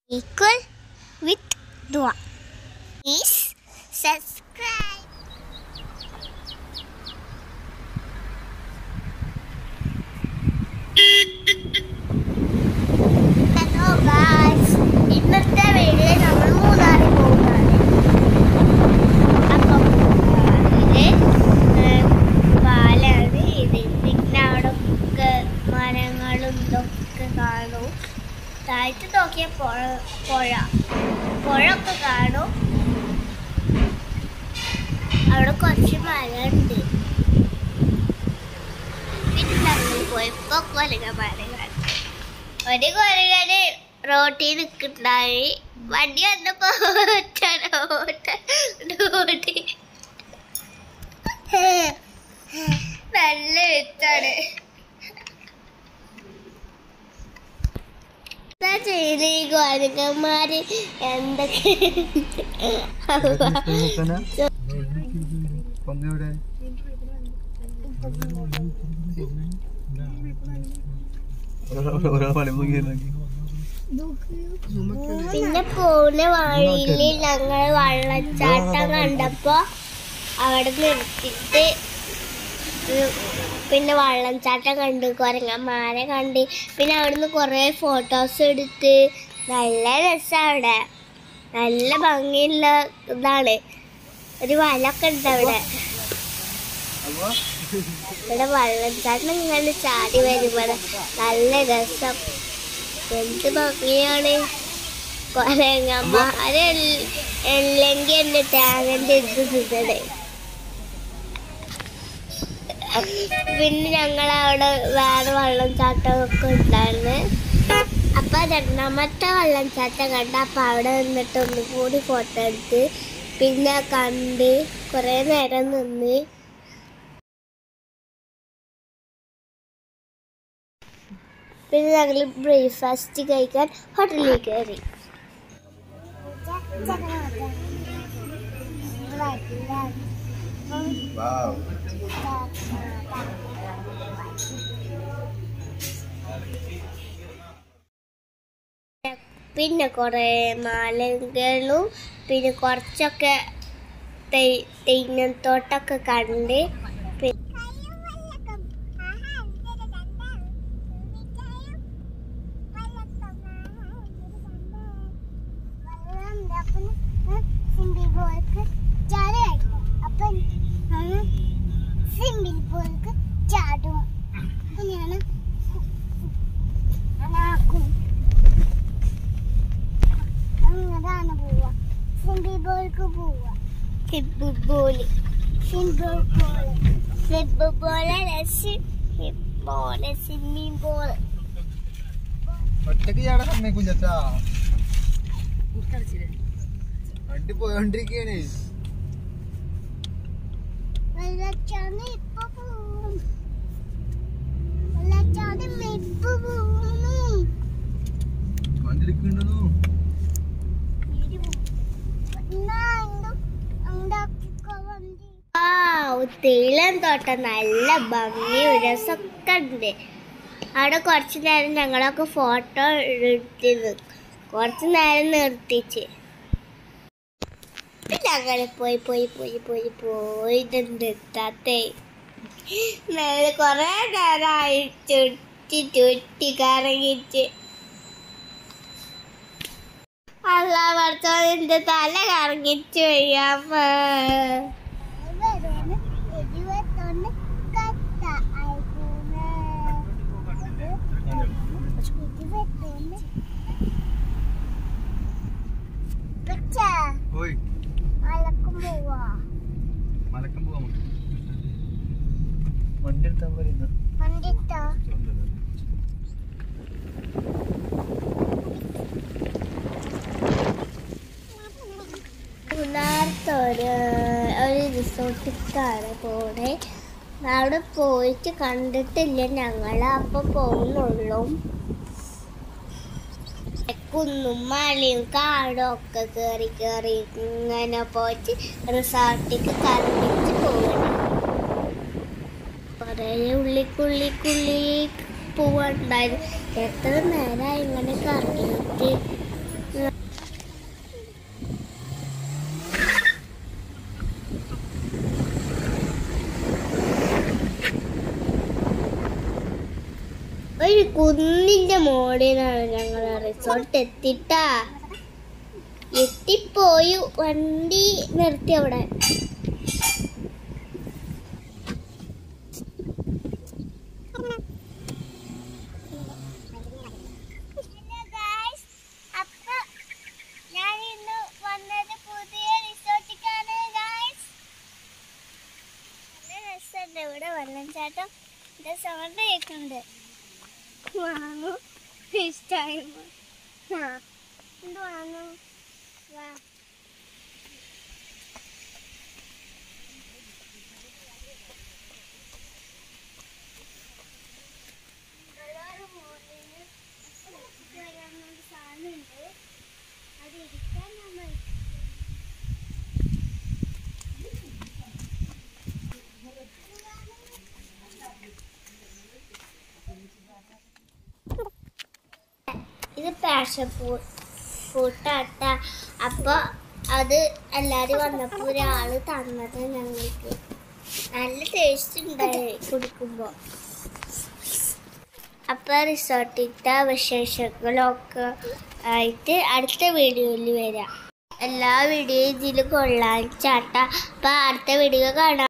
equal with dua. Please subscribe. Hello guys ഇന്നത്തെ video നമ്മൾ മൂന്നാറിൽ പോകുന്നതാണ് അപ്പം മൂന്നാറില് പാലാണ് ഇത് പിന്നെ അവിടെ ഒക്കെ മരങ്ങളും ഇതൊക്കെ കാണും താഴ്ത്ത് നോക്കിയ പുഴ പുഴ പുഴ ഒക്കെ കാണും അവിടെ കുറച്ച് മരമുണ്ട് പിന്നെ ഞങ്ങൾ പോയപ്പോ കൊലകന്മാരെ കണ്ടു ഒരു കൊലകന് റോട്ടിൽ നിൽക്കുന്നുണ്ടായി വണ്ടി വന്നപ്പോ ഒറ്റ ഓട്ട റോട്ടി നല്ല വിത്താണ് എന്താ ചെയ്ത് ഈ കൊലകന്മാര് എന്തൊക്കെ പന്നിയുടെ ഓരോ പണി നോക്കി പിന്നെ പോകുന്ന വഴിയിൽ ഞങ്ങൾ വെള്ളച്ചാട്ടം കണ്ടപ്പോ അവിടെ നിർത്തിയിട്ട് ഉം പിന്നെ വെള്ളച്ചാട്ടം കണ്ട് കുരങ്ങന്മാരെ കണ്ട് പിന്നെ അവിടുന്ന് കുറേ ഫോട്ടോസ് എടുത്ത് നല്ല രസമാണ് അവിടെ നല്ല ഭംഗിയുള്ള ഇതാണ് ഒരു വലൊക്കെ ഉണ്ട് അവിടെ ഇവിടെ വെള്ളച്ചാട്ടം ഇങ്ങനെ ചാടി വരുമ്പോൾ നല്ല രസം എന്ത് ഭംഗിയാണ് കൊരങ്ങന്മാരെ അല്ലെങ്കിൽ എന്റെ ടാങ്കന്റെ ഇത് തിന്നണേ പിന്നെ ഞങ്ങൾ അവിടെ വേറെ വെള്ളച്ചാട്ടമൊക്കെ ഉണ്ടായിരുന്നു അപ്പൊ രണ്ടാമത്തെ വെള്ളച്ചാട്ടം കണ്ട അപ്പൊ അവിടെ നിന്നിട്ട് ഒന്നും കൂടി ഫോട്ടോ എടുത്ത് പിന്നെ കണ്ട് കുറെ നേരം നിന്ന് പിന്നെ ഞങ്ങൾ ബ്രേക്ക്ഫാസ്റ്റ് കഴിക്കാൻ ഹോട്ടലിൽ കയറി പിന്നെ കുറേ മാലകളും പിന്നെ കുറച്ചൊക്കെ തേ- തെങ്ങിൻതോട്ടമൊക്കെ കണ്ട് പി- സിമ്പിൾ പോൾക്ക് ചാടും അങ്ങനെയാണ് അനാക്കും അങ്ങനെയാണ് പോവാ സിമ്പിൾ ബോൾക്ക് പോവാ സിബ് ബോള് സിമ്പിൾ ബോള് സിബ് ബോള് ബോള് സ്വിമ്മിംഗ് ബോള് ഒറ്റക്ക് ചാടാൻ സമ്മതിക്കും ചേട്ടാ വണ്ടി പോയോണ്ടിരിക്കയാണ് വെള്ളച്ചാട്ടം ഇപ്പൊ പോവും വെള്ളച്ചാട്ടം ഇപ്പൊ പോകുന്നു വണ്ടി എടുക്കണ്ടു തേയിലം തോട്ടം നല്ല ഭംഗി രസമൊക്കെ ഉണ്ട് അവിടെ കുറച്ച് നേരം ഞങ്ങളൊക്കെ ഫോട്ടോ എടുത്തിരുന്നു കുറച്ച് നേരം നിർത്തിച്ച് പിന്നെ അങ്ങനെ പോയി പോയി പോയി പോയി പോയി നിർത്താത്തേ ഞങ്ങൾ കുറേ നേരമായി ചുറ്റി ചുറ്റി കറങ്ങിച്ച് അല്ല ഭർത്താവിന്റെ തല കറങ്ങിച്ചു വയ്യാമ്മ പോയി മലക്കം പോവാം നമുക്ക് വണ്ടി എടുത്താൽ പറയുന്ന മൂന്നാമത്തെ ഒരു ഒരു റിസോർട്ടിക്കാണ് പോണേ അവിടെ പോയിട്ട് കണ്ടിട്ടില്ല ഞങ്ങൾ അപ്പൊ പോകുന്നുള്ളൂ കുന്നും മലയും കാടും ഒക്കെ കയറി കയറി ഇങ്ങനെ പോയിട്ട് റിസോർട്ടിക്ക് കറങ്ങിച്ച് പോകണം കുറേ ഉള്ളിക്കുള്ളിക്കുള്ളി പോവാണ്ടായിരുന്നു എത്ര നേരമായി ഇങ്ങനെ കറങ്ങിയിട്ട് കുന്നിന്റെ മോളിലാണ് ഞങ്ങൾ റിസോർട്ട് എത്തിട്ടാ എത്തിപ്പോയി വണ്ടി നിർത്തി അവിടെ ഞാൻ ഇന്ന് വന്നത് പുതിയ റിസോർട്ടിക്കാണ് ഗായ്സ് നല്ല രസമുണ്ട് ഇവിടെ വെള്ളച്ചാട്ടം ഇത് സൗണ്ട് കേൾക്കുന്നുണ്ട് വാങ്ങൂ ഇഷ്ടമായി ആ എന്ത് വാങ്ങൂ വാ സാധനമുണ്ട് അത് ഇരിക്കാൻ നമ്മൾ ഇത് പാഷൻ ഫ്രൂട്ടാട്ട അപ്പോൾ അത് എല്ലാവരും വന്നപ്പോൾ ഒരാൾ തന്നത് ഞങ്ങൾക്ക് നല്ല ടേസ്റ്റ് ഉണ്ടായി കുടിക്കുമ്പോൾ അപ്പോൾ റിസോർട്ടിൻ്റെ വിശേഷങ്ങളൊക്കെ ആയിട്ട് അടുത്ത വീഡിയോയിൽ വരാം എല്ലാ വീഡിയോയും ഇതിൽ കൊള്ളാൻ ചാട്ട അപ്പോൾ അടുത്ത വീഡിയോ കാണാം